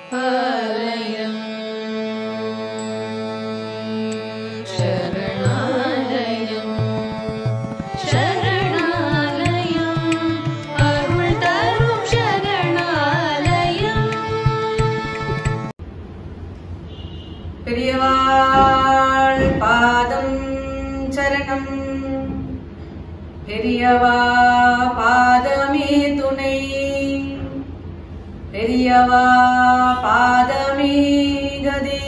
ஆலயம் சரணாலயம் சரணாலயம் அருள் தரும் சரணாலயம் பெரியவாள் பாதம் சரணம் பெரியவா பாதமே துணை பெரியவா பாதமே கதே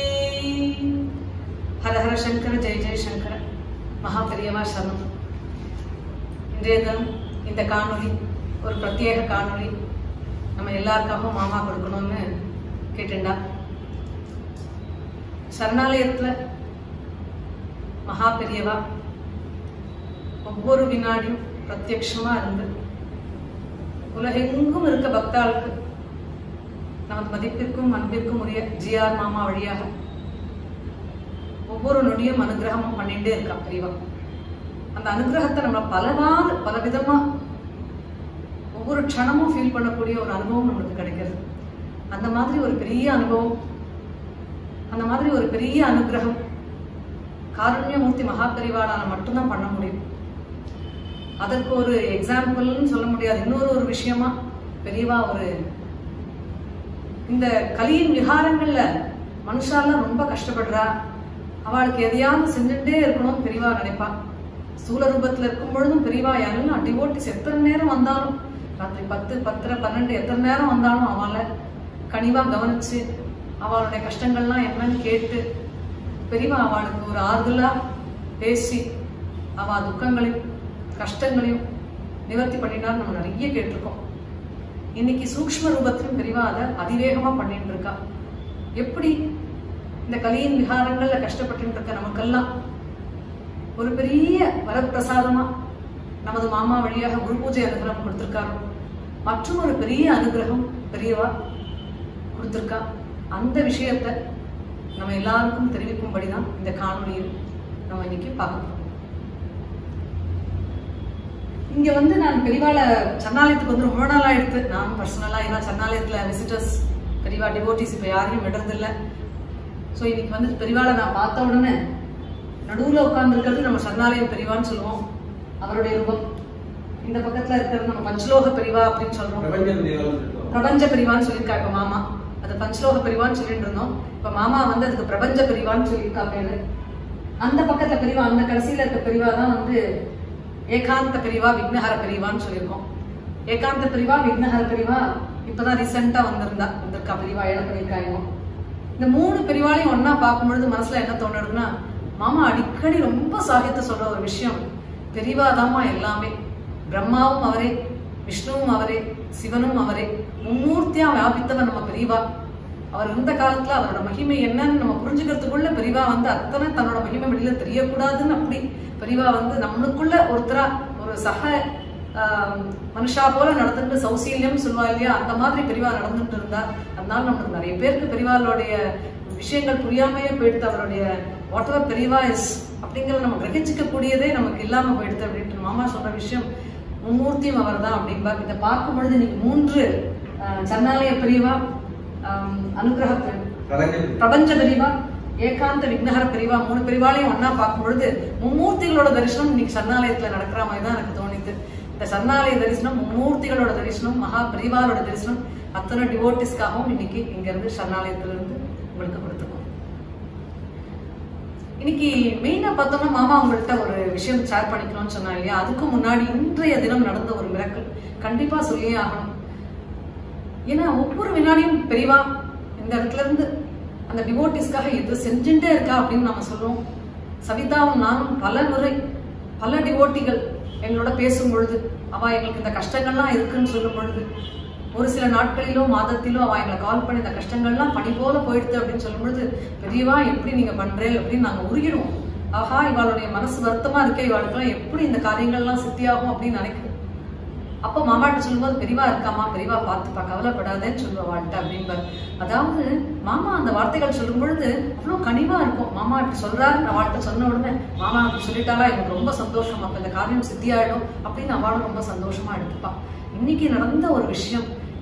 ஹர ஹர சங்கர ஜெய ஜெய சங்கர மகா பெரியவா சரணம் இன்றைய தினம் இந்த காணொளி ஒரு பிரத்யேக காணொளி நம்ம எல்லாருக்காகவும் மாமா கொடுக்கணும்னு கேட்டுண்டா சரணாலயத்துல மகா பெரியவா ஒவ்வொரு வினாடியும் பிரத்யக்ஷமா இருந்து உலகெங்கும் இருக்க பக்தாளுக்கு நமது மதிப்பிற்கும் அன்பிற்கும் உரிய ஜிஆர் மாமா வழியாக ஒவ்வொரு நொடியும் அனுகிரகமும் பண்ணிட்டே இருக்கா பெரியவா அந்த அனுகிரகத்தை நம்ம பலவாறு பல விதமா ஒவ்வொரு க்ஷணமும் ஃபீல் பண்ணக்கூடிய ஒரு அனுபவம் நம்மளுக்கு கிடைக்கிறது அந்த மாதிரி ஒரு பெரிய அனுபவம் அந்த மாதிரி ஒரு பெரிய அனுகிரகம் காருண்யமூர்த்தி மகாபரிவாளால மட்டும்தான் பண்ண முடியும் அதற்கு ஒரு எக்ஸாம்பிள்னு சொல்ல முடியாது இன்னொரு ஒரு விஷயமா பெரியவா ஒரு இந்த கலியின் விகாரங்கள்ல மனுஷாலாம் ரொம்ப கஷ்டப்படுறா அவளுக்கு எதையாவது செஞ்சுட்டே இருக்கணும் பெரியவா நினைப்பா ஸ்தூல ரூபத்துல இருக்கும் பொழுதும் பெரியவா யாரெல்லாம் டிவோட்டிஸ் எத்தனை நேரம் வந்தாலும் ராத்திரி பத்து பத்தரை பன்னெண்டு எத்தனை நேரம் வந்தாலும் அவளை கனிவா கவனிச்சு அவளுடைய கஷ்டங்கள்லாம் என்னன்னு கேட்டு பெரியவா அவளுக்கு ஒரு ஆறுதலா பேசி அவ துக்கங்களையும் கஷ்டங்களையும் நிவர்த்தி பண்ணினார் நம்ம நிறைய கேட்டிருக்கோம் இன்னைக்கு சூக்ஷ்ம ரூபத்திலும் பெரியவா அதை அதிவேகமா பண்ணிட்டு இருக்கா எப்படி இந்த கலியின் விகாரங்கள்ல கஷ்டப்பட்டு இருக்க நமக்கெல்லாம் ஒரு பெரிய வரப்பிரசாதமா நமது மாமா வழியாக குரு பூஜை அனுகிரகம் கொடுத்திருக்காரோ மற்றும் ஒரு பெரிய அனுகிரகம் பெரியவா கொடுத்திருக்கா அந்த விஷயத்த நம்ம எல்லாருக்கும் தெரிவிக்கும்படிதான் இந்த காணொளியில் நம்ம இன்னைக்கு பார்க்க போறோம் இங்க வந்து நான் பெரியவாள சரணாலயத்துக்கு வந்து ரொம்ப நாளா எடுத்து நான் பர்சனலா ஏன்னா சரணாலயத்துல விசிட்டர்ஸ் பெரியவா டிவோட்டிஸ் இப்ப யாரையும் விடுறதில்ல ஸோ இன்னைக்கு வந்து பெரியவாளை நான் பார்த்த உடனே நடுவுல உட்கார்ந்து இருக்கிறது நம்ம சரணாலயம் பெரியவான்னு சொல்லுவோம் அவருடைய ரூபம் இந்த பக்கத்துல இருக்கிறது நம்ம பஞ்சலோக பெரியவா அப்படின்னு சொல்றோம் பிரபஞ்ச பிரிவான்னு சொல்லியிருக்கா இப்ப மாமா அது பஞ்சலோக பிரிவான்னு சொல்லிட்டு இருந்தோம் இப்ப மாமா வந்து அதுக்கு பிரபஞ்ச பிரிவான்னு சொல்லியிருக்கா பேரு அந்த பக்கத்துல பிரிவா அந்த கடைசியில இருக்க பிரிவா தான் வந்து ஏகாந்த பிரிவா விக்னஹர பிரிவான்னு சொல்லியிருக்கோம் ஏகாந்த பிரிவா விக்னஹர பிரிவா இப்பதான் ரீசெண்டா வந்திருந்தா வந்திருக்கா பிரிவா ஏழை பண்ணியிருக்காங்க இந்த மூணு பிரிவாலையும் ஒன்னா பார்க்கும் பொழுது மனசுல என்ன தோணுதுன்னா மாமா அடிக்கடி ரொம்ப சாகித்ய சொல்ற ஒரு விஷயம் பெரிவாதாம்மா எல்லாமே பிரம்மாவும் அவரே விஷ்ணுவும் அவரே சிவனும் அவரே மும்மூர்த்தியா வியாபித்தவர் நம்ம பெரியவா அவர் இருந்த காலத்துல அவரோட மகிமை என்னன்னு நம்ம புரிஞ்சுக்கிறதுக்குள்ள பெரியவா வந்து அத்தனை தன்னோட மகிமை வெளியில தெரியக்கூடாதுன்னு அப்படி பெரியவா வந்து நம்மளுக்குள்ள ஒருத்தரா ஒரு சக ஆஹ், மனுஷா போல நடந்துட்டு சௌசீல்யம் சொல்லுவா இல்லையா அந்த மாதிரி பெரியவா நடந்துட்டு இருந்தா அதனால நம்மளுக்கு நிறைய பேருக்கு பெரியவாளுடைய விஷயங்கள் புரியாமையே போயிடுது அவருடைய வாட் எவர் பெரியவா இஸ் அப்படிங்கறத நம்ம கிரகிச்சிக்க கூடியதே நமக்கு இல்லாம போயிடுது அப்படின்ட்டு மாமா சொன்ன விஷயம் மும்மூர்த்தியும் அவர் தான் அப்படின்பா இதை பார்க்கும் பொழுது இன்னைக்கு மூன்று ஆஹ், சரணாலய பெரியவா ஆஹ், அனுகிரக பெ- பிரபஞ்ச பிரிவா ஏகாந்த விக்னஹர பிரிவா மூணு பிரிவாலையும் ஒன்னா பார்க்கும் பொழுது மும்மூர்த்திகளோட தரிசனம் இன்னைக்கு சரணாலயத்துல நடக்கிற மாதிரி தான் எனக்கு தோணிது இந்த சரணாலய தரிசனம் மும்மூர்த்திகளோட தரிசனம் மகா பிரிவாலோட தரிசனம் அத்தனை டிவோட்டிஸ்க்காகவும் இன்னைக்கு இங்க இருந்து சரணாலயத்துல இருந்து உங்களுக்கு கொடுத்துருக்கோம் இன்னைக்கு மெயினா பார்த்தோம்னா மாமா உங்கள்கிட்ட ஒரு விஷயம் ஷேர் பண்ணிக்கணும்னு சொன்னா இல்லையா அதுக்கு முன்னாடி இன்றைய தினம் நடந்த ஒரு மிரக்கல் கண்டிப்பா சொல்லியே ஆகணும் ஏன்னா ஒவ்வொரு வினாடியும் பெரியவா இந்த இடத்துல இருந்து அந்த டிவோட்டிஸ்க்காக எது செஞ்சுட்டே இருக்கா அப்படின்னு நம்ம சொல்லுவோம் சவிதாவும் நானும் பல முறை பல டிவோட்டிகள் எங்களோட பேசும் பொழுது அவ எங்களுக்கு இந்த கஷ்டங்கள்லாம் இருக்குன்னு சொல்லும் பொழுது ஒரு சில நாட்களிலோ மாதத்திலோ அவ எங்களை கால் பண்ணி இந்த கஷ்டங்கள்லாம் பனி போல போயிடுது அப்படின்னு சொல்லும் பொழுது பெரியவா எப்படி நீங்க பண்றேன் அப்படின்னு நாங்க உருகிடுவோம் ஆஹா இவாளுடைய மனசு வருத்தமா இருக்கே இவாளுக்கெல்லாம் எப்படி இந்த காரியங்கள்லாம் சித்தியாகும் அப்படின்னு நினைக்கும் அப்போ மாமாட்ட சொல்லும்போது பெரியவா இருக்காமா பெரியவா பார்த்துப்பா கவலைப்படாதேன்னு சொல்லுவா வாழ்ட்ட அப்படின்பார் அதாவது மாமா அந்த வார்த்தைகள் சொல்லும் பொழுது அவ்வளோ கனிவா இருக்கும் மாமா இப்படி சொல்றாரு நான் வாழ்ட்ட சொன்ன உடனே மாமா அப்படி சொல்லிட்டாலா எனக்கு ரொம்ப சந்தோஷம் அப்ப இந்த காரியம் சித்தியாயிடும் அப்படின்னு அவளும் ரொம்ப சந்தோஷமா எடுத்துப்பா இன்னைக்கு நடந்த ஒரு விஷயம்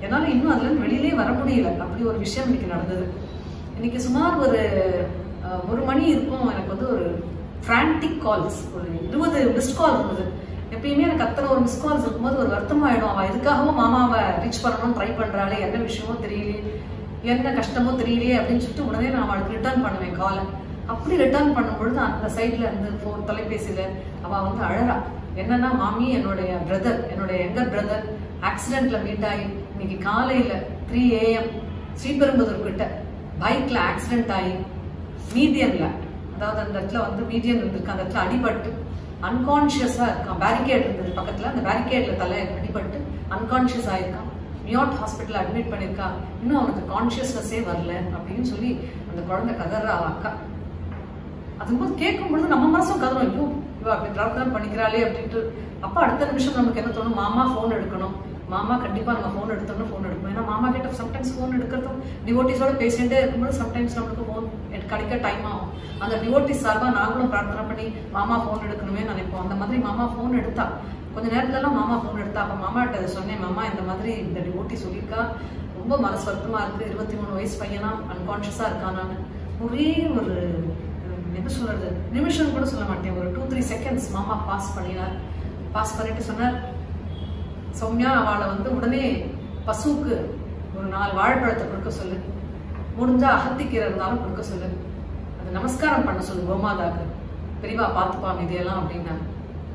என்னால இன்னும் அதுல இருந்து வெளியிலே வர முடியல அப்படி ஒரு விஷயம் இன்னைக்கு நடந்தது இன்னைக்கு சுமார் ஒரு அஹ், ஒரு மணி இருக்கும் எனக்கு வந்து ஒரு ஃப்ரான்டிக் கால்ஸ் ஒரு இருபது மிஸ்ட் கால் இருந்தது எப்பயுமே எனக்கு அத்தனை ஒரு மிஸ் கால்ஸ் இருக்கும்போது ஒரு வருத்தமாயிடும் அவன் எதுக்காகவும் மாமாவை ரீச் பண்ணணும்னு ட்ரை பண்றாளே என்ன விஷயமோ தெரியலையே என்ன கஷ்டமோ தெரியலையே அப்படின்னு சொல்லிட்டு உடனே நான் அவளுக்கு ரிட்டர்ன் பண்ணுவேன் காலை அப்படி ரிட்டர்ன் பண்ணும்பொழுது அந்த சைட்ல இருந்து ஃபோன் தொலைபேசியில அவ வந்து அழறா என்னன்னா மாமி என்னுடைய பிரதர் என்னுடைய எங்கர் பிரதர் ஆக்சிடென்ட்ல மீட் ஆகி இன்னைக்கு காலையில த்ரீ ஏஎம் ஸ்ரீபெரும்புதூர் கிட்ட பைக்ல ஆக்சிடென்ட் ஆகி மீடியன்ல அதாவது அந்த இடத்துல வந்து மீடியன் இருந்திருக்கு அந்த இடத்துல அடிபட்டு அன்கான்ஷியஸா இருக்கான் பேரிகேட் இருந்தது பக்கத்துல அந்த பேரிகேட்ல தலை அடிபட்டு அன்கான்ஷியஸ் ஆயிருக்கான் மியாட் ஹாஸ்பிட்டல் அட்மிட் பண்ணிருக்கா இன்னும் அவனுக்கு கான்ஷியஸ்னஸே வரல அப்படின்னு சொல்லி அந்த குழந்தை கதறா அவ அக்கா அதும்போது கேட்கும் பொழுது நம்ம மனசும் கதறும் ஐயோ இவ அப்படி பிரார்த்தனை பண்ணிக்கிறாளே அப்படின்ட்டு அப்ப அடுத்த நிமிஷம் நமக்கு என்ன தோணும் மாமா ஃபோன் எடுக்கணும் மாமா கண்டிப்பா நம்ம ஃபோன் எடுத்தோம்னா ஃபோன் எடுக்கணும் ஏன்னா மாமா கிட்ட சம்டைம்ஸ் ஃபோன் எடுக்கிறதும் டிவோட்டிஸோட பேசிட்டே இருக்கும்போது சம்டைம்ஸ் நம்மளுக்கு ஃபோன் கிடைக்க டைம் ஆகும் அந்த டிவோட்டிஸ் சார்பா நாங்களும் பிரார்த்தனை பண்ணி மாமா ஃபோன் எடுக்கணுமே நினைப்போம் அந்த மாதிரி மாமா ஃபோன் எடுத்தா கொஞ்ச நேரத்துல எல்லாம் மாமா ஃபோன் எடுத்தா அப்ப மாமா கிட்ட சொன்னேன் மாமா இந்த மாதிரி இந்த டிவோட்டி சொல்லியிருக்கா ரொம்ப மனசு வருத்தமா இருக்கு இருபத்தி மூணு வயசு பையனா அன்கான்ஷியஸா இருக்கான் நான் ஒரே ஒரு உம், என்ன சொல்றது நிமிஷம் கூட சொல்ல மாட்டேன் ஒரு டூ த்ரீ செகண்ட்ஸ் மாமா பாஸ் பண்ணினார் பாஸ் பண்ணிட்டு சொன்னார் சௌமியா அவளை வந்து உடனே பசுவுக்கு ஒரு நாலு வாழைப்பழத்தை கொடுக்க சொல்லு முடிஞ்சா அகத்திக்கீரை இருந்தாலும் கொடுக்க சொல்லு அது நமஸ்காரம் பண்ண சொல்லு கோமாதாக்கு பெரியவா பார்த்துப்பா இதையெல்லாம் அப்படின்னாங்க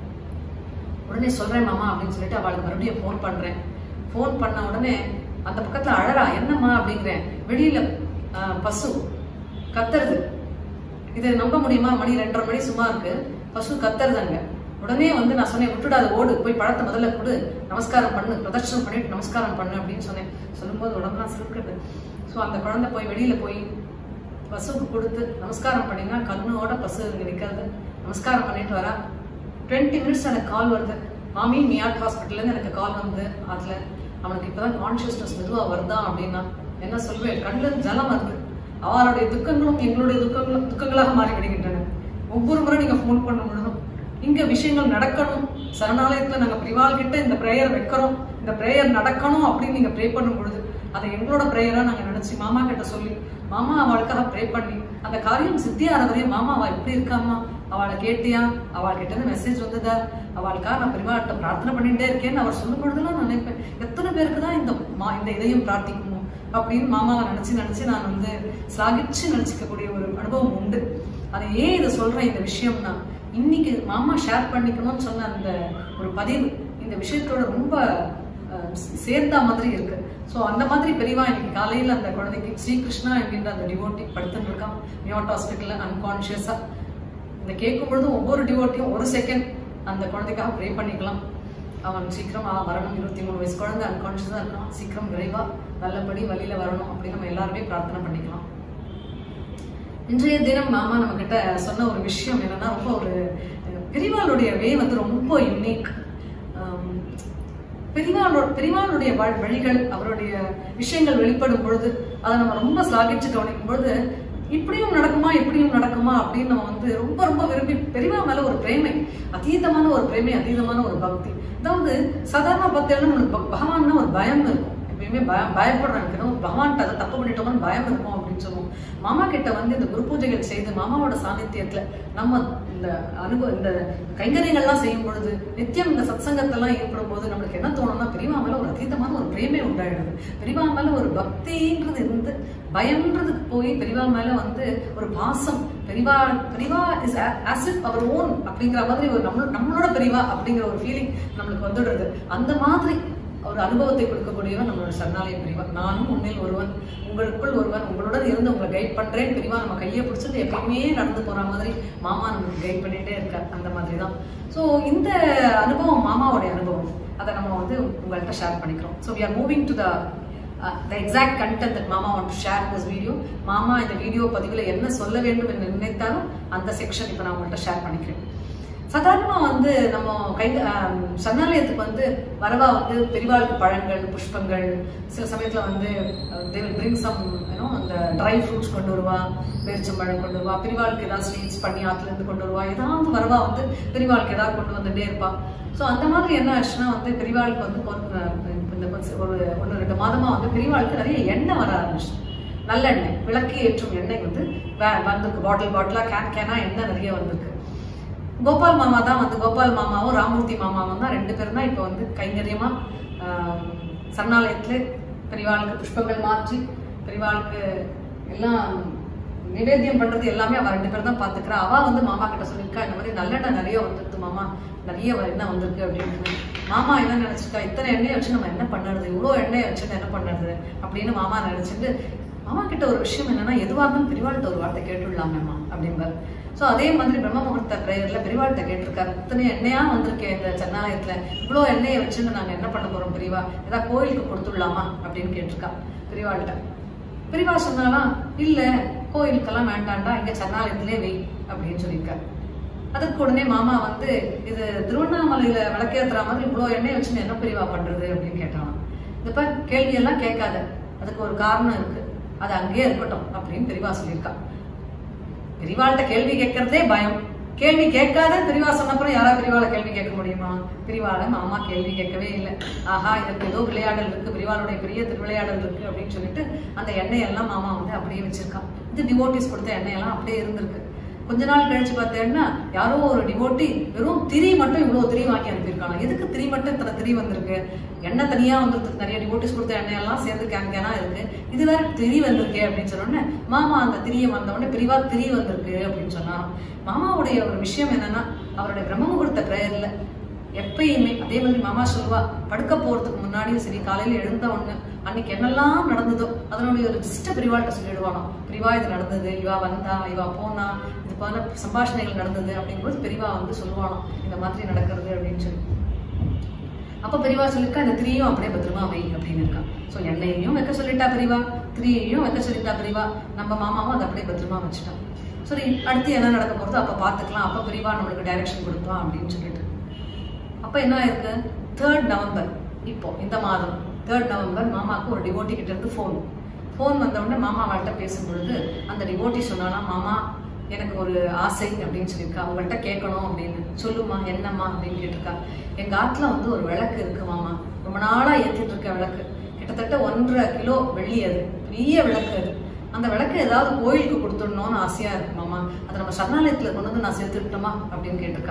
உடனே சொல்றேன் மாமா அப்படின்னு சொல்லிட்டு அவளுக்கு மறுபடியும் ஃபோன் பண்றேன் ஃபோன் பண்ண உடனே அந்த பக்கத்துல அழறா என்னம்மா அப்படிங்கிறேன் வெளியில ஆஹ், பசு கத்துறது இது நம்ப முடியுமா மணி ரெண்டரை மணி சும்மா இருக்கு பசு கத்துறது அங்க உடனே வந்து நான் சொன்னேன் விட்டுடாத ஓடு போய் பழத்தை முதல்ல கொடு நமஸ்காரம் பண்ணு பிரதட்சணம் பண்ணிட்டு நமஸ்காரம் பண்ணு அப்படின்னு சொன்னேன் சொல்லும்போது உடம்புலாம் சிலுக்குது ஸோ அந்த குழந்தை போய் வெளியில போய் பசுவுக்கு கொடுத்து நமஸ்காரம் பண்ணினா கண்ணோட பசு இங்க நிக்கிறது நமஸ்காரம் பண்ணிட்டு வரா டுவெண்ட்டி மினிட்ஸ் எனக்கு கால் வருது மாமி மியாட் ஹாஸ்பிட்டல்ல இருந்து எனக்கு கால் வந்து அதுல அவனுக்கு இப்பதான் கான்சியஸ்னஸ் மெதுவா வருதா அப்படின்னா என்ன சொல்வேன் கண்ணுல இருந்து ஜலம் வருது அவளுடைய துக்கங்களும் எங்களுடைய துக்கங்களும் துக்கங்களாக மாறி விடுகின்றன ஒவ்வொரு முறை நீங்க ஃபோன் பண்ணும் பொழுதும் இங்க விஷயங்கள் நடக்கணும் சரணாலயத்துல நாங்க பிரிவால் கிட்ட இந்த பிரேயர் வைக்கிறோம் இந்த பிரேயர் நடக்கணும் அப்படின்னு நீங்க ப்ரே பண்ணும் பொழுது அதை எங்களோட பிரேயரா நாங்க நினைச்சு மாமா கிட்ட சொல்லி மாமா அவளுக்காக ப்ரே பண்ணி அந்த காரியம் சித்தியார வரையும் மாமா அவ எப்படி இருக்காமா அவளை கேட்டியா அவள் கிட்ட இருந்து மெசேஜ் வந்ததா அவளுக்காக நான் பெருமாட்ட பிரார்த்தனை பண்ணிட்டே இருக்கேன்னு அவர் சொல்லும் பொழுதெல்லாம் நான் நினைப்பேன் எத்தனை பேருக்கு தான் இந்த மா இந்த இதையும் பிரார்த்திக்கணும் அப்படின்னு மாமாவை நினைச்சு நினைச்சு நான் வந்து சாகிச்சு நினைச்சுக்கக்கூடிய ஒரு அனுபவம் உண்டு அதை ஏன் இதை சொல்றேன் இந்த விஷயம்னா இன்னைக்கு மாமா ஷேர் பண்ணிக்கணும்னு சொன்ன அந்த ஒரு பதிவு இந்த விஷயத்தோட ரொம்ப அஹ், சேர்ந்தா மாதிரி இருக்கு ஸோ அந்த மாதிரி பெரியவா இன்னைக்கு காலையில அந்த குழந்தைக்கு ஸ்ரீகிருஷ்ணா என்கின்ற அந்த டிவோட்டி படுத்துட்டு இருக்கான் மியாட் ஹாஸ்பிட்டல்ல அன்கான்ஷியஸா இந்த கேட்கும் பொழுது ஒவ்வொரு டிவோட்டியும் ஒரு செகண்ட் அந்த குழந்தைக்காக ப்ரே பண்ணிக்கலாம் அவன் சீக்கிரம் ஆ, வரணும் இருபத்தி மூணு வயசு குழந்தை அன்கான்ஷியஸா இருக்கான் சீக்கிரம் விரைவா நல்லபடி வழியில வரணும் அப்படின்னு நம்ம எல்லாருமே பிரார்த்தனை பண்ணிக்கலாம் இன்றைய தினம் மாமா நம்ம கிட்ட சொன்ன ஒரு விஷயம் என்னன்னா ரொம்ப ஒரு அஹ், பெரியவாளுடைய வே வந்து ரொம்ப யுனிக் பெரியவாளோட பெரியவாளுடைய வாழ் வழிகள் அவருடைய விஷயங்கள் வெளிப்படும் பொழுது அதை நம்ம ரொம்ப சாகிச்சு கவனிக்கும் பொழுது இப்படியும் நடக்குமா இப்படியும் நடக்குமா அப்படின்னு நம்ம வந்து ரொம்ப ரொம்ப விரும்பி பெரியவா மேல ஒரு பிரேமை அதீதமான ஒரு பிரேமை அதீதமான ஒரு பக்தி அதாவது சாதாரண பக்தியால நம்மளுக்கு பக- பகவான்னா ஒரு பயம் இருக்கும் எப்பயுமே பயம் பயப்படுறோம் எனக்கு ஏதோ பகவான்கிட்ட அதை தப்பு பண்ணிட்டோம்னு பயம் இருக்கும் அப்படின்னு சொல்லுவோம் மாமா கிட்ட வந்து இந்த குரு பூஜைகள் செய்து மாமாவோட சாநித்தியத்துல நம்ம இந்த அனுபவ இந்த கைங்கரியங்கள்லாம் செய்யும் பொழுது நித்தியம் இந்த சத்சங்கத்தெல்லாம் ஏற்படும் போது நம்மளுக்கு என்ன தோணும்னா பெரியவா மேல ஒரு அதீதமான ஒரு பிரேமை உண்டாயிடுது பெரியவா மேல ஒரு பக்தின்றது இருந்து பயம்ன்றதுக்கு போய் பெரியவா மேல வந்து ஒரு பாசம் பெரியவா பெரியவா இஸ் ஆஸ் இஃப் அவர் ஓன் அப்படிங்கிற மாதிரி ஒரு நம்ம நம்மளோட பெரியவா அப்படிங்கிற ஒரு ஃபீலிங் நம்மளுக்கு வந்துடுறது அந்த மாதிரி ஒரு அனுபவத்தை கொடுக்கக்கூடியவன் நம்மளோட சரணாலய பிரிவா நானும் உன்னில் ஒருவன் உங்களுக்குள் ஒருவன் உங்களுடன் இருந்து உங்களை கைட் பண்றேன் பிரிவா நம்ம கையை பிடிச்சிட்டு எப்பயுமே நடந்து போற மாதிரி மாமா நமக்கு கைட் பண்ணிட்டே இருக்கார் அந்த மாதிரி தான் ஸோ இந்த அனுபவம் மாமாவுடைய அனுபவம் அதை நம்ம வந்து உங்கள்கிட்ட ஷேர் பண்ணிக்கிறோம் so we are moving to the the exact content that மாமா want to share this video மாமா இந்த வீடியோ பதிவில் என்ன சொல்ல வேண்டும் என்று நினைத்தாலும் அந்த செக்ஷன் இப்போ நான் உங்கள்கிட்ட ஷேர் பண்ணிக்கிறேன் சாதாரணமா வந்து நம்ம கை ஆம், சரணாலயத்துக்கு வந்து வரவா வந்து பெரிவாளுக்கு பழங்கள் புஷ்பங்கள் சில சமயத்துல வந்து they will bring some you know அந்த ட்ரை ஃப்ரூட்ஸ் கொண்டு வருவா பேரிச்சம்பழம் கொண்டு வருவா பெரிவாளுக்கு ஏதாவது ஸ்வீட்ஸ் பண்ணி ஆத்துல இருந்து கொண்டு வருவா ஏதாவது வரவா வந்து பெரிவாளுக்கு ஏதாவது கொண்டு வந்துட்டே இருப்பா ஸோ அந்த மாதிரி என்ன ஆச்சுன்னா வந்து பெரிவாளுக்கு வந்து கொஞ்ச இந்த கொஞ்ச- ஒரு ஒன்று ரெண்டு மாதமா வந்து பெரியவாளுக்கு நிறைய எண்ணெய் வர ஆரம்பிச்சு நல்லெண்ணெய் விளக்கு ஏற்றும் எண்ணெய் வந்து வே- வந்திருக்கு பாட்டில் பாட்டிலா கேன் கேனா எண்ணெய் நிறைய வந்திருக்கு கோபால் மாமா தான் வந்து கோபால் மாமாவும் ராமூர்த்தி மாமாவும் தான் ரெண்டு பேரும் தான் இப்போ வந்து கைங்கரியமா ஆஹ், சரணாலயத்துல பெரியவாளுக்கு புஷ்பங்கள் மாற்றி பெரியவாளுக்கு எல்லாம் நிவேத்தியம் பண்றது எல்லாமே அவ ரெண்டு பேரும் தான் பாத்துக்கிறா அவ வந்து மாமா கிட்ட சொல்லியிருக்கா இந்த மாதிரி நல்லெண்ணெய் நிறைய வந்துருக்கு மாமா நிறைய வ- எண்ணெய் வந்திருக்கு அப்படின்னு மாமா என்ன நினைச்சிருக்கா இத்தனை எண்ணெயை வச்சு நம்ம என்ன பண்ணுறது இவ்வளோ எண்ணெயை வச்சு என்ன பண்ணுறது அப்படின்னு மாமா நினைச்சிட்டு மாமா கிட்ட ஒரு விஷயம் என்னன்னா எதுவாக இருந்தாலும் பெரியவாள்கிட்ட ஒரு வார்த்தை கேட்டுடலாமேம்மா அப்படிம்பார் ஸோ அதே மாதிரி பிரம்ம முகூர்த்த பிரேயர்ல பெரியவாள்கிட்ட கேட்டிருக்காரு இத்தனை எண்ணெயா வந்திருக்கேன் இந்த சென்னாலயத்துல இவ்வளோ எண்ணெயை வச்சுட்டு நாங்க என்ன பண்ண போறோம் பெரியவா ஏதாவது கோயிலுக்கு கொடுத்துடலாமா அப்படின்னு கேட்டிருக்கா பெரியவாள்கிட்ட பெரியவா சொன்னாலாம் இல்ல கோயிலுக்கெல்லாம் வேண்டாண்டா இங்க சரணாலயத்திலே வை அப்படின்னு சொல்லியிருக்காரு அதுக்கு உடனே மாமா வந்து இது திருவண்ணாமலையில விளக்கேத்துற மாதிரி இவ்வளோ எண்ணெய் வச்சு என்ன பெரியவா பண்றது அப்படின்னு கேட்டான் இந்த பார் கேள்வி எல்லாம் கேட்காத அதுக்கு ஒரு காரணம் இருக்கு அது அங்கேயே இருக்கட்டும் அப்படின்னு பெரியவா சொல்லியிருக்கா பெரியவாள்கிட்ட கேள்வி கேட்கறதே பயம் கேள்வி கேட்காத பெரியவா சொன்னப்புறம் யாரா பெரியவாளை கேள்வி கேட்க முடியுமா பெரியவாளை மாமா கேள்வி கேட்கவே இல்லை ஆஹா இதற்கு ஏதோ விளையாடல் இருக்கு பெரியவாளுடைய பெரிய திருவிளையாடல் இருக்கு அப்படின்னு சொல்லிட்டு அந்த எண்ணெய் எல்லாம் மாமா வந்து அப்படியே வச்சிருக்கான் இது டிவோட்டிஸ் கொடுத்த எண்ணெய் எல்லாம் அப்படியே இருந்திருக்கு கொஞ்ச நாள் கழிச்சு பார்த்தேன்னா யாரோ ஒரு டிவோட்டி வெறும் திரி மட்டும் இவ்வளவு திரி வாங்கி அனுப்பியிருக்காங்க எதுக்கு திரி மட்டும் இத்தனை திரி வந்திருக்கு எண்ணெய் தனியா வந்திருக்கு நிறைய டிவோட்டிஸ் கொடுத்த எண்ணெய் எல்லாம் சேர்ந்து கேன் கேனா இருக்கு இது வேற திரி வந்திருக்கு அப்படின்னு சொன்ன உடனே மாமா அந்த திரியை வந்த உடனே பிரிவா திரி வந்திருக்கு அப்படின்னு சொன்னாராம் மாமாவுடைய ஒரு விஷயம் என்னன்னா அவருடைய பிரம்ம முகூர்த்த பிரேயர்ல எப்பயுமே அதே மாதிரி மாமா சொல்லுவா படுக்க போறதுக்கு முன்னாடியும் சரி காலையில எழுந்த உடனே அன்னைக்கு என்னெல்லாம் நடந்ததோ அதனுடைய ஒரு ஜிஸ்ட பிரிவாள்கிட்ட சொல்லிடுவானோ பிரிவா இது நடந்தது இவா வந்தா இவா போனா இது போல சம்பாஷணைகள் நடந்தது அப்படிங்கும்போது பெரியவா வந்து சொல்லுவானோ இந்த மாதிரி நடக்கிறது அப்படின்னு சொல்லி அப்ப பெரியவா சொல்லிருக்கா இந்த திரியும் அப்படியே பத்திரமா வை அப்படின்னு இருக்கா சோ எண்ணெயையும் வைக்க சொல்லிட்டா பெரியவா திரியையும் வைக்க சொல்லிட்டா பெரியவா நம்ம மாமாவும் அதை அப்படியே பத்திரமா வச்சுட்டான் சரி அடுத்து என்ன நடக்க போறதோ அப்ப பாத்துக்கலாம் அப்ப பெரியவா நம்மளுக்கு டைரக்ஷன் கொடுப்பான் அப்படின்னு சொல்லிட்டு அப்ப என்ன ஆயிருக்கு தேர்ட் நவம்பர் இப்போ இந்த மாதம் தேர்ட் நவம்பர் மாமாவுக்கு ஒரு டிவோட்டி கிட்ட இருந்து ஃபோன் ஃபோன் வந்த உடனே மாமா அவள்கிட்ட பேசும்பொழுது அந்த டிவோட்டி சொன்னானா மாமா எனக்கு ஒரு ஆசை அப்படின்னு சொல்லியிருக்கா அவங்கள்ட்ட கேட்கணும் அப்படின்னு சொல்லுமா என்னம்மா அப்படின்னு கேட்டிருக்கா எங்க ஆத்துல வந்து ஒரு விளக்கு இருக்கு மாமா ரொம்ப நாளா ஏத்திட்டு இருக்க விளக்கு கிட்டத்தட்ட ஒன்றரை கிலோ வெள்ளி அது பெரிய விளக்கு அது அந்த விளக்கு ஏதாவது கோயிலுக்கு கொடுத்துடணும்னு ஆசையா இருக்கு மாமா அதை நம்ம சரணாலயத்துல கொண்டு வந்து நான் சேர்த்துக்கிட்டோமா அப்படின்னு கேட்டிருக்கா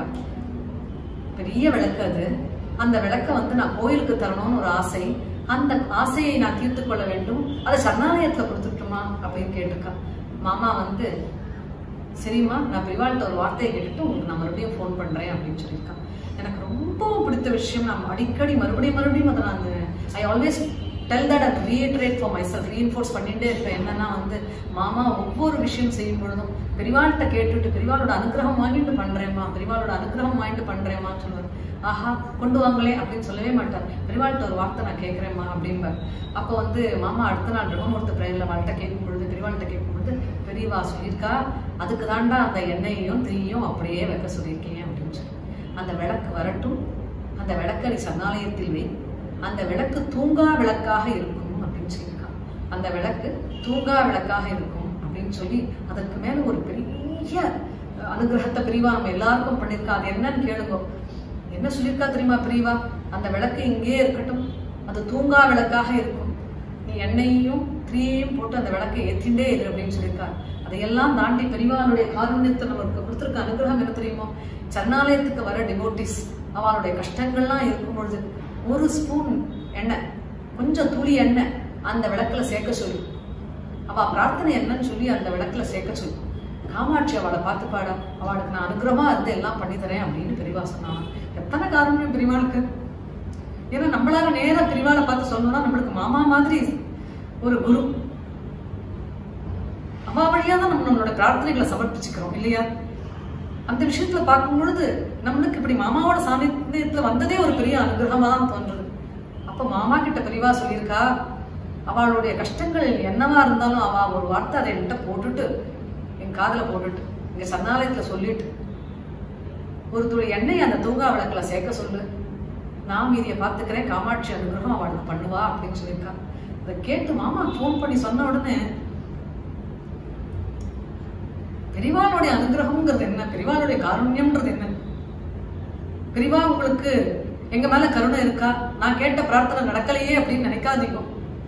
பெரிய விளக்கு அது அந்த விளக்க வந்து நான் கோயிலுக்கு தரணும்னு ஒரு ஆசை அந்த ஆசையை நான் தீர்த்து கொள்ள வேண்டும் அதை சரணாலயத்துல கொடுத்துட்டுமா அப்படின்னு கேட்டிருக்கா மாமா வந்து சரிம்மா நான் பிரிவாள்கிட்ட ஒரு வார்த்தையை கேட்டுட்டு உங்களுக்கு நான் மறுபடியும் ஃபோன் பண்றேன் அப்படின்னு சொல்லியிருக்கான் எனக்கு ரொம்ப பிடித்த விஷயம் நான் அடிக்கடி மறுபடியும் மறுபடியும் அதை நான் I always tell that and reiterate for myself reinforce பண்ணிட்டே இருப்பேன் என்னன்னா வந்து மாமா ஒவ்வொரு விஷயம் செய்யும் பொழுதும் பெரிவாள்கிட்ட கேட்டுட்டு பெரிவாளோட அனுகிரகம் வாங்கிட்டு பண்றேம்மா பெரிவாளோட அனுகிரகம் வாங்கிட்டு பண்றேம்மான்னு சொல்லுவார் ஆஹா கொண்டு வாங்களே அப்படின்னு சொல்லவே மாட்டார் பெரிவாள்கிட்ட ஒரு வார்த்தை நான் கேட்கறேம்மா அப்படிம்பார் அப்போ வந்து மாமா அடுத்த நாள் பிரம்மமூர்த்த பிரேயர்ல வாழ்கிட்ட கேட்கும் பொழுது பெரிவாள்கிட்ட கேட்கும் பொழுது பெரியவா சொல்லியிருக்கா அதுக்கு தாண்டா அந்த எண்ணெயையும் திரியும் அப்படியே வைக்க சொல்லியிருக்கேன் அப்படின்னு சொல்லி அந்த விளக்கு வரட்டும் அந்த விளக்கடி சரணாலயத்தில் வை அந்த விளக்கு தூங்கா விளக்காக இருக்கும் அப்படின்னு சொல்லியிருக்கான் அந்த விளக்கு தூங்கா விளக்காக இருக்கும் அப்படின்னு சொல்லி அதற்கு மேல ஒரு பெரிய அஹ், அனுகிரகத்தை பிரிவா நம்ம எல்லாருக்கும் பண்ணியிருக்கா அது என்னன்னு கேளுங்க என்ன சொல்லியிருக்கா தெரியுமா பிரிவா அந்த விளக்கு இங்கேயே இருக்கட்டும் அது தூங்கா விளக்காக இருக்கும் நீ எண்ணெயையும் திரியையும் போட்டு அந்த விளக்கை ஏத்திண்டே இரு அப்படின்னு சொல்லியிருக்கா அதையெல்லாம் தாண்டி பெரியவாளுடைய காருண்யத்தை நமக்கு கொடுத்திருக்க அனுகிரகம் என்ன தெரியுமோ சரணாலயத்துக்கு வர டிவோட்டிஸ் அவளுடைய கஷ்டங்கள்லாம் இருக்கும் பொழுது ஒரு ஸ்பூன் எண்ணெய் கொஞ்சம் துளி எண்ணெய் அந்த விளக்குல சேர்க்க சொல்லி அவ பிரார்த்தனை என்னன்னு சொல்லி அந்த விளக்குல சேர்க்க சொல்லி காமாட்சி அவளை பார்த்து பாட அவளுக்கு நான் அனுகிரகமா இருந்து எல்லாம் பண்ணி தரேன் அப்படின்னு பெரியவா சொன்னாங்க எத்தனை காரணம் பெரியவாளுக்கு ஏன்னா நம்மளால நேரா பெரியவாளை பார்த்து சொல்லணும்னா நம்மளுக்கு மாமா மாதிரி ஒரு குரு அம்மா வழியா தான் நம்ம நம்மளோட பிரார்த்தனைகளை சமர்ப்பிச்சுக்கிறோம் இல்லையா அந்த விஷயத்துல பார்க்கும் பொழுது நம்மளுக்கு இப்படி மாமாவோட சாநித்தியத்துல வந்ததே ஒரு பெரிய அனுகிரகமா தான் தோன்றுது அப்ப மாமா கிட்ட பெரியவா சொல்லியிருக்கா அவளுடைய கஷ்டங்கள் என்னவா இருந்தாலும் அவ ஒரு வார்த்தை அதை என்கிட்ட போட்டுட்டு என் காதுல போட்டுட்டு இங்க சரணாலயத்துல சொல்லிட்டு ஒரு துளி எண்ணெய் அந்த தூங்கா விளக்குல சேர்க்க சொல்லு நான் மீதியை பார்த்துக்கிறேன் காமாட்சி அனுகிரகம் அவளுக்கு பண்ணுவா அப்படின்னு சொல்லியிருக்கா அதை கேட்டு மாமா ஃபோன் பண்ணி சொன்ன உடனே பெரிவாளுடைய அனுகிரகம்ங்கிறது என்ன பெரிவாளுடைய காருண்யம்ன்றது என்ன பெரிவா உங்களுக்கு எங்க மேல கருணை இருக்கா நான் கேட்ட பிரார்த்தனை நடக்கலையே அப்படின்னு நினைக்காதீங்க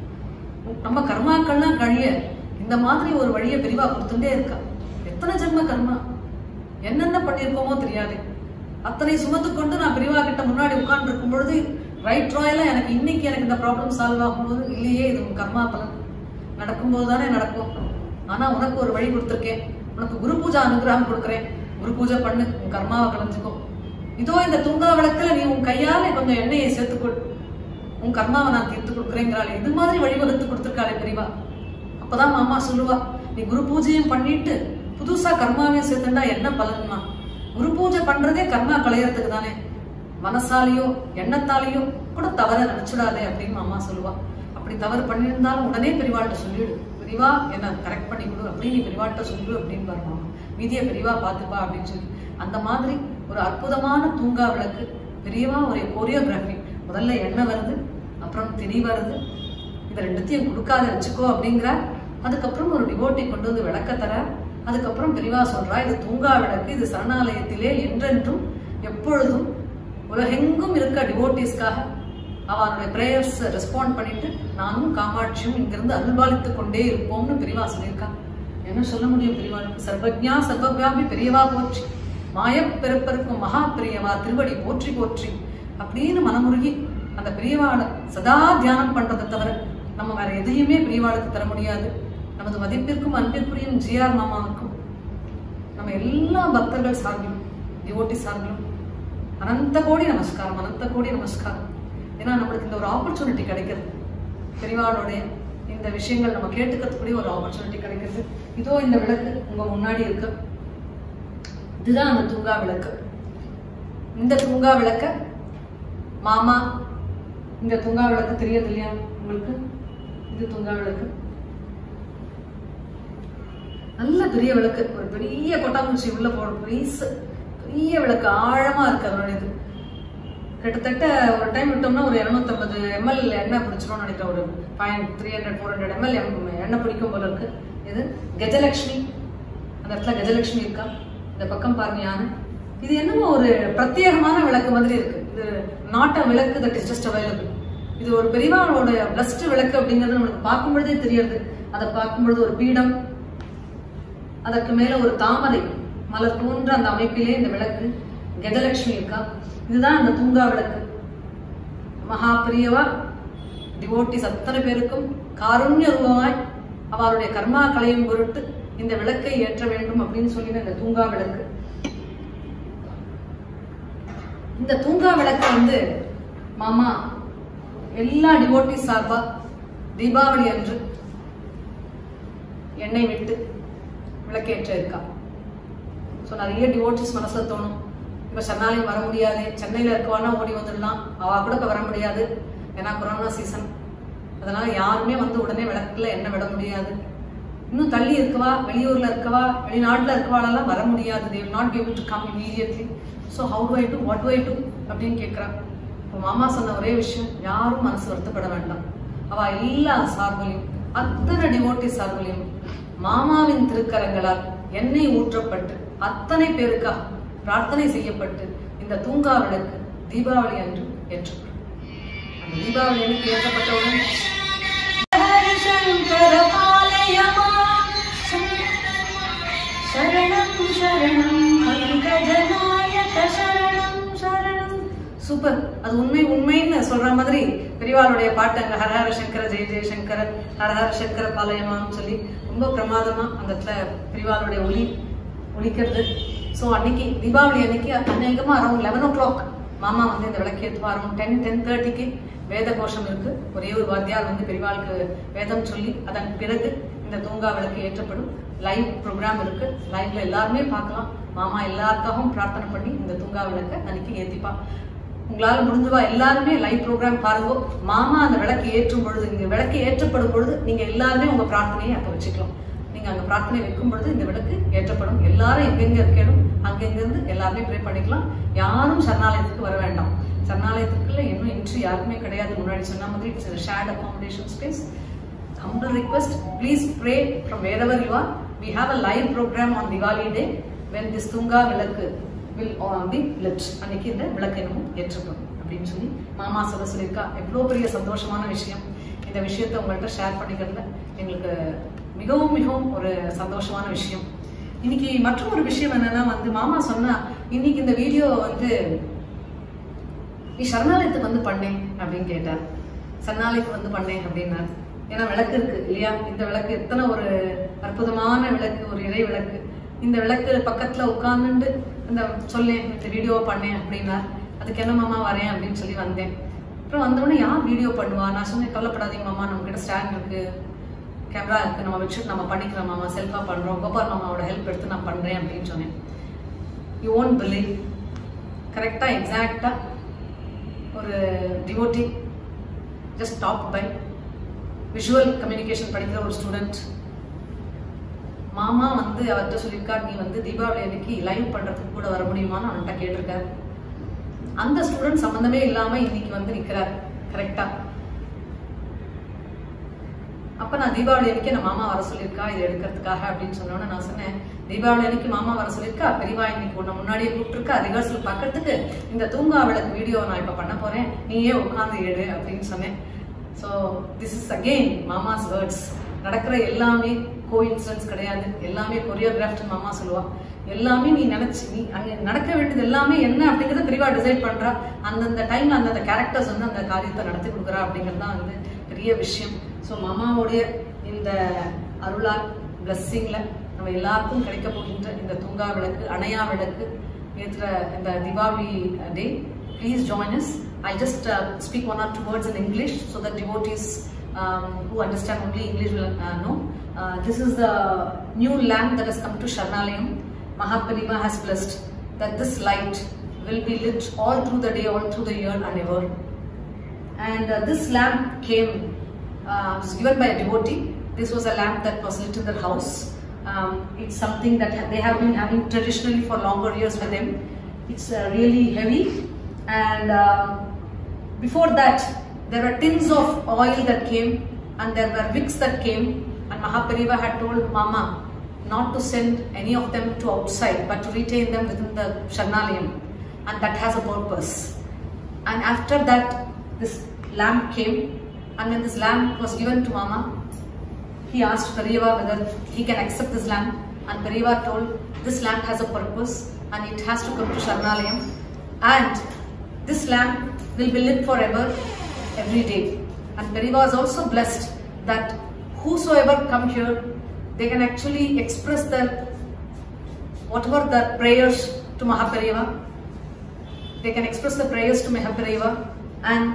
நம்ம கர்மாக்கள்லாம் கழிய இந்த மாதிரி ஒரு வழியை பெரிவா கொடுத்துட்டே இருக்கா எத்தனை ஜென்ம கர்மா என்னென்ன பண்ணியிருக்கோமோ தெரியாது அத்தனை சுமந்து கொண்டு நான் பெரியவா கிட்ட முன்னாடி உட்கார்ந்து இருக்கும் பொழுது ரைட் ராயலா எனக்கு இன்னைக்கு எனக்கு இந்த ப்ராப்ளம் சால்வ் ஆகும்போது இல்லையே இது உன் கர்மா பலன் நடக்கும்போது தானே நடக்கும் ஆனா உனக்கு ஒரு வழி கொடுத்துருக்கேன் உனக்கு குரு பூஜா அனுகிரகம் கொடுக்குறேன் குரு பூஜை பண்ணு உன் கர்மாவை கலைஞ்சுக்கோ இதோ இந்த தூங்கா விளக்குல நீ உன் கையால கொஞ்சம் எண்ணெயை சேர்த்துக்கொள் உன் கர்மாவை நான் தீர்த்து கொடுக்குறேங்கிறாளே இது மாதிரி வழிவகுத்து கொடுத்துருக்காளே பெரியவா அப்பதான் மாமா சொல்லுவா நீ குரு பூஜையும் பண்ணிட்டு புதுசா கர்மாவையும் சேர்த்துண்டா என்ன பலன்மா குரு பூஜை பண்றதே கர்மா களையறதுக்கு தானே மனசாலேயோ எண்ணத்தாலேயோ கூட தவற நினைச்சிடாதே அப்படின்னு மாமா சொல்லுவா அப்படி தவறு பண்ணியிருந்தாலும் உடனே பெரியவாள்கிட்ட சொல்லிடு பெரியவா என்ன கரெக்ட் பண்ணி கொடு அப்படின்னு நீ பெரியவாள்கிட்ட சொல்லு அப்படின்னு பாரு மாமா மீதியை பெரியவா பார்த்துப்பா அப்படின்னு சொல்லி அந்த மாதிரி ஒரு அற்புதமான தூங்கா விளக்கு பெரியவா ஒரு கோரியோகிராஃபி முதல்ல எண்ணெய் வருது அப்புறம் திரி வருது இது ரெண்டுத்தையும் கொடுக்காத வச்சுக்கோ அப்படிங்கிற அதுக்கப்புறம் ஒரு டிவோட்டி கொண்டு வந்து விளக்க தர அதுக்கப்புறம் பெரியவா சொல்றா இது தூங்கா விளக்கு இது சரணாலயத்திலே என்றென்றும் எப்பொழுதும் உலகெங்கும் இருக்க டிவோட்டிஸ்க்காக அவனுடைய பிரேயர்ஸ் ரெஸ்பாண்ட் பண்ணிட்டு நானும் காமாட்சியும் இங்கிருந்து அருள்பாலித்து கொண்டே இருப்போம்னு பெரியவா சொல்லியிருக்கா என்ன சொல்ல முடியும் பெரியவாளுக்கு சர்வஜா சர்வவியாபி பெரியவா போற்றி மாயப் பிறப்பருக்கும் மகா பெரியவா திருவடி போற்றி போற்றி அப்படின்னு மனமுருகி அந்த பெரியவாளை சதா தியானம் பண்றதை தவிர நம்ம வேற எதையுமே பெரியவாளுக்கு தர முடியாது நமது மதிப்பிற்கும் அன்பிற்குரியும் ஜிஆர் மாமாவுக்கும் நம்ம எல்லா பக்தர்கள் சார்பிலும் டிவோட்டி சார்பிலும் அனந்த கோடி நமஸ்காரம் அனந்த கோடி நமஸ்காரம் ஏன்னா நம்மளுக்கு இந்த ஒரு ஆப்பர்ச்சுனிட்டி கிடைக்கிறது பெரியவாளுடைய இந்த விஷயங்கள் நம்ம கேட்டுக்கிறதுக்கூடிய ஒரு ஆப்பர்ச்சுனிட்டி கிடைக்கிறது இதோ இந்த விளக்கு உங்க முன்னாடி இருக்கு இதுதான் அந்த தூங்கா விளக்கு இந்த தூங்கா விளக்க மாமா இந்த தூங்கா விளக்கு தெரியுது இல்லையா உங்களுக்கு இது தூங்கா விளக்கு நல்ல பெரிய விளக்கு ஒரு பெரிய கொட்டாங்குச்சி உள்ள போட பெரிய பெரிய விளக்கு ஆழமா இருக்கு அதோட இது கிட்டத்தட்ட ஒரு டைம் விட்டோம்னா ஒரு 250 எம்எல் எண்ணெய் பிடிச்சிரும்னு நினைக்கிறேன் ஒரு five three hundred four hundred ml எண்ணெய் பிடிக்கும் போல இருக்கு இது கஜலட்சுமி அந்த இடத்துல கஜலட்சுமி இருக்கா இந்த பக்கம் பாருங்க யானை இது என்னமோ ஒரு பிரத்யேகமான விளக்கு மாதிரி இருக்கு இது நாட் அ விளக்கு தட் இஸ் ஜஸ்ட் அவைலபிள் இது ஒரு பெரியவாளோட பிளஸ்ட் விளக்கு அப்படிங்கிறது நம்மளுக்கு பார்க்கும் பொழுதே தெரியுது அதை பார்க்கும் பொழுது ஒரு பீடம் அதற்கு மேல ஒரு தாமரை மலர் போன்ற அந்த அமைப்பிலே இந்த விளக்கு கஜலட்சுமி இருக்கா இதுதான் அந்த தூங்கா விளக்கு மகா பிரியவா டிவோட்டிஸ் அத்தனை பேருக்கும் காருண்ய ரூபமாய் அவருடைய கர்மா களையும் பொருட்டு இந்த விளக்கை ஏற்ற வேண்டும் அப்படின்னு சொல்லி இந்த தூங்கா விளக்கு இந்த தூங்கா விளக்க வந்து மாமா எல்லா டிவோட்டிஸ் சார்பா தீபாவளி அன்று எண்ணெய் விட்டு விளக்கேற்ற இருக்கா ஸோ நிறைய டிவோட்டிஸ் மனசுல தோணும் இப்போ சென்னாலையும் வர முடியாது சென்னையில் இருக்கவானா ஓடி வந்துடலாம் அவ கூட இப்போ வர முடியாது ஏன்னா கொரோனா சீசன் அதனால யாருமே வந்து உடனே விளக்குல எண்ணெய் விட முடியாது இன்னும் தள்ளி இருக்கவா வெளியூர்ல இருக்கவா வெளிநாட்டுல இருக்கவாளெல்லாம் வர முடியாது they will not be able to come immediately so how do I do what do I do அப்படின்னு கேட்குறான் இப்போ மாமா சொன்ன ஒரே விஷயம் யாரும் மனசு வருத்தப்பட வேண்டாம் அவ எல்லா சார்பிலையும் அத்தனை டிவோட்டி சார்பிலையும் மாமாவின் திருக்கரங்களால் எண்ணெய் ஊற்றப்பட்டு அத்தனை பேருக்காக பிரார்த்தனை செய்யப்பட்டு இந்த தூங்கா விளக்கு தீபாவளி அன்று ஏற்றப்படும் அந்த தீபாவளி அன்னைக்கு ஏற்றப்பட்டவுடன் சங்கர பாலய மாம் சரணம் சரணம் பங்கஜநாயக சரணம் சரணம் சூப்பர் அது உண்மை உண்மைன்னு சொல்ற மாதிரி பெரியவாளுடைய பாட்டு அங்க ஹரஹர சங்கர ஜெய ஜெயசங்கர ஹரஹர சங்கர பாலயமான்னு சொல்லி ரொம்ப பிரமாதமா அந்த இடத்துல பெரியவாளுடைய ஒளி ஒலிக்கிறது ஸோ அன்னைக்கு தீபாவளி அன்னைக்கு அநேகமா அரௌண்ட் லெவன் ஓ கிளாக் மாமா வந்து இந்த விளக்கேற்றுவா அரௌண்ட் டென் டென் தேர்ட்டிக்கு வேத கோஷம் இருக்கு ஒரே ஒரு வாத்தியார் வந்து பெரியவாளுக்கு வேதம் சொல்லி அதன் பிறகு இந்த தூங்கா விளக்கு ஏற்றப்படும் லைவ் ப்ரோக்ராம் இருக்கு லைவ்ல எல்லாருமே பார்க்கலாம் மாமா எல்லாருக்காகவும் பிரார்த்தனை பண்ணி இந்த தூங்கா விளக்க அன்னைக்கு ஏத்திப்பா உங்களால முடிஞ்சவா எல்லாருமே லைவ் ப்ரோக்ராம் பாருங்க மாமா அந்த விளக்கு ஏற்றும் பொழுது இங்க விளக்கு ஏற்றப்படும் பொழுது நீங்க எல்லாருமே உங்க பிரார்த்தனையை அங்க வச்சுக்கலாம் நீங்க அங்க பிரார்த்தனை வைக்கும் பொழுது இந்த விளக்கு ஏற்றப்படும் எல்லாரும் எங்கெங்க இருக்கணும் அங்கெங்க இருந்து எல்லாருமே ப்ரே பண்ணிக்கலாம் யாரும் சரணாலயத்துக்கு வர வேண்டாம் சரணாலயத்துக்குள்ள இன்னும் இன்ட்ரி யாருக்குமே கிடையாது முன்னாடி சொன்ன மாதிரி it's shared accommodation space humble request please pray from wherever you are we have a live program on diwali day when this tunga விளக்கு will uh, be lit அன்னைக்கு இந்த விளக்கு என்னும் ஏற்றப்படும் அப்படின்னு சொல்லி மாமா சொல்ல சொல்லியிருக்கா எவ்வளோ பெரிய சந்தோஷமான விஷயம் இந்த விஷயத்தை உங்கள்கிட்ட ஷேர் பண்ணிக்கிறதுல எங்களுக்கு மிகவும் மிகவும் ஒரு சந்தோஷமான விஷயம் இன்னைக்கு மற்றும் ஒரு விஷயம் என்னன்னா வந்து மாமா சொன்னா இன்னைக்கு இந்த வீடியோ வந்து நீ சரணாலயத்துக்கு வந்து பண்ணேன் அப்படின்னு கேட்டார் சரணாலயத்துக்கு வந்து பண்ணேன் அப்படின்னாரு ஏன்னா விளக்கு இருக்கு இல்லையா இந்த விளக்கு எத்தனை ஒரு அற்புதமான விளக்கு ஒரு இறை விளக்கு இந்த விளக்கு பக்கத்துல உட்கார்ந்துட்டு இந்த சொல்லேன் இந்த வீடியோ பண்ணேன் அப்படின்னார் அதுக்கு என்ன மாமா வரேன் அப்படின்னு சொல்லி வந்தேன் அப்புறம் வந்தோடனே யார் வீடியோ பண்ணுவா நான் சொன்னேன் கவலைப்படாதீங்க மாமா நம்ம கிட்ட ஸ்டாண்ட் இருக்கு கேமரா இருக்கு நம்ம வச்சுட்டு நம்ம பண்ணிக்கிறோம் மாமா செல்ஃபா பண்றோம் கோபால் மாமாவோட ஹெல்ப் எடுத்து நான் பண்றேன் அப்படின்னு சொன்னேன் யூ ஓன்ட் பிலீவ் கரெக்டா எக்ஸாக்டா ஒரு devotee just top by visual communication படிக்கிற ஒரு ஸ்டூடெண்ட் மாமா வந்து அவர்கிட்ட சொல்லியிருக்கார் நீ வந்து தீபாவளி அன்னைக்கு லைவ் பண்றதுக்கு கூட வர முடியுமான்னு அவன்கிட்ட கேட்டிருக்காரு அந்த ஸ்டூடெண்ட் சம்பந்தமே இல்லாம இன்னைக்கு வந்து நிக்கிறார் கரெக்டா அப்ப நான் தீபாவளி அன்னைக்கு நான் மாமா வர சொல்லியிருக்கா இது எடுக்கிறதுக்காக அப்படின்னு சொன்னோன்னே நான் சொன்னேன் தீபாவளி அன்னைக்கு மாமா வர சொல்லியிருக்கா பெரியவா இன்னைக்கு உன்னை முன்னாடியே கூப்பிட்டுருக்கா ரிஹர்சல் பார்க்கறதுக்கு இந்த தூங்கா விளக்கு வீடியோ நான் இப்ப பண்ண போறேன் நீயே உட்காந்து எடு அப்படின்னு சொன்னேன் so this is again Mama's words நடக்கிற எல்லாமே கோ இன்சிடென்ட்ஸ் கிடையாது எல்லாமே கொரியோகிராஃப்ட் மாமா சொல்லுவா எல்லாமே நீ நினைச்சு நீ அங்க நடக்க வேண்டியது எல்லாமே என்ன அப்படிங்கறத பெரியவா டிசைட் பண்றா அந்தந்த டைம்ல அந்தந்த கேரக்டர்ஸ் வந்து அந்த காரியத்தை நடத்தி கொடுக்குறா அப்படிங்கிறது தான் வந்து பெரிய விஷயம் ஸோ மாமாவுடைய இந்த அருளால் பிளஸ்ஸிங்ல நம்ம எல்லாருக்கும் கிடைக்க போகின்ற இந்த தூங்கா விளக்கு அணையா விளக்கு ஏற்ற இந்த Deepavali day please join us I'll just uh, speak one or two words in English so that devotees um, who understand only English will uh, know. Uh, this is the new lamp that has come to Sharnalayam. Mahaparima has blessed that this light will be lit all through the day, all through the year and ever. And uh, this lamp came, uh, was given by a devotee. This was a lamp that was lit in their house. Um, it's something that ha- they have been having traditionally for longer years with them. It's uh, really heavy. And um, before that, there were tins of oil that came and there were wicks that came. And Mahapariva had told Mama not to send any of them to outside but to retain them within the Sharnalayam. And that has a purpose. And after that, this lamp came. And when this lamp was given to Mama, he asked Pariva whether he can accept this lamp. And Pariva told this lamp has a purpose and it has to come to Sharnalayam. And this lamp will be lit forever every day. And Pariva is also blessed that whosoever come here, they can actually express their whatever their prayers to Mahapariva. They can express the prayers to Mahapariva and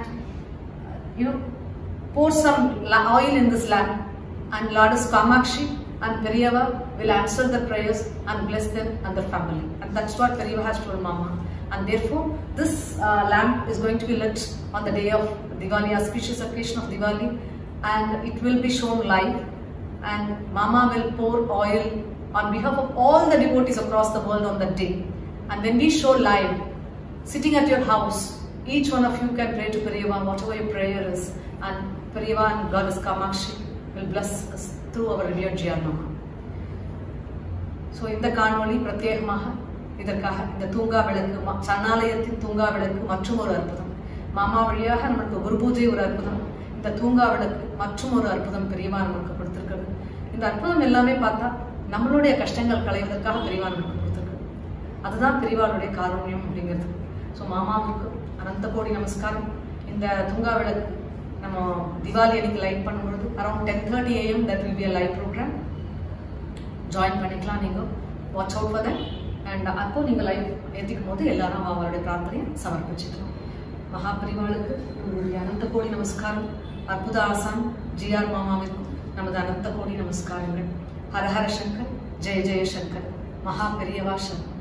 you know pour some la- oil in this lamp and Lourdes Kamakshi and Periyava will answer the prayers and bless them and their family. And that's what Periyava has told Mama. And therefore, this uh, lamp is going to be lit on the day of Diwali, auspicious occasion of Diwali, and it will be shown live. And Mama will pour oil on behalf of all the devotees across the world on that day. And when we show live, sitting at your house, each one of you can pray to Periyava, whatever your prayer is, and Periyava and Goddess Kamakshi will bless us through our revered GR Mama. So இந்த காணொளி பிரத்யேகமாக இதற்காக இந்த தூங்கா விளக்கு ம- சரணாலயத்தின் தூங்கா விளக்கு மற்றும் ஒரு அற்புதம் மாமா வழியாக நமக்கு குரு பூஜை ஒரு அற்புதம் இந்த தூங்கா விளக்கு மற்றும் ஒரு அற்புதம் பெரியவா நமக்கு கொடுத்திருக்கிறது இந்த அற்புதம் எல்லாமே பார்த்தா நம்மளுடைய கஷ்டங்கள் களைவதற்காக பெரியவா நமக்கு கொடுத்திருக்கு அதுதான் பெரியவாளுடைய காரண்யம் அப்படிங்கிறது ஸோ மாமாவுக்கு அனந்த கோடி நமஸ்காரம் இந்த தூங்கா விளக்கு நம்ம திவாலி அன்னைக்கு லைட் பண்ணும்பொழுது around ten thirty AM that will be a live program join பண்ணிக்கலாம் நீங்கள் watch out for that and அப்போ நீங்கள் லைவ் ஏற்றிக்கும் போது எல்லாரும் அவருடைய பிரார்த்தனையை சமர்ப்பிச்சுக்கலாம் மகாபரிவாளுக்கு உங்களுடைய அனந்த கோடி நமஸ்காரம் அற்புத ஆசான் ஜிஆர் மாமாவிற்கும் நமது அனந்த கோடி நமஸ்காரங்கள் ஹரஹர சங்கர் ஜெய ஜெய சங்கர் மகா பெரியவா சங்கர்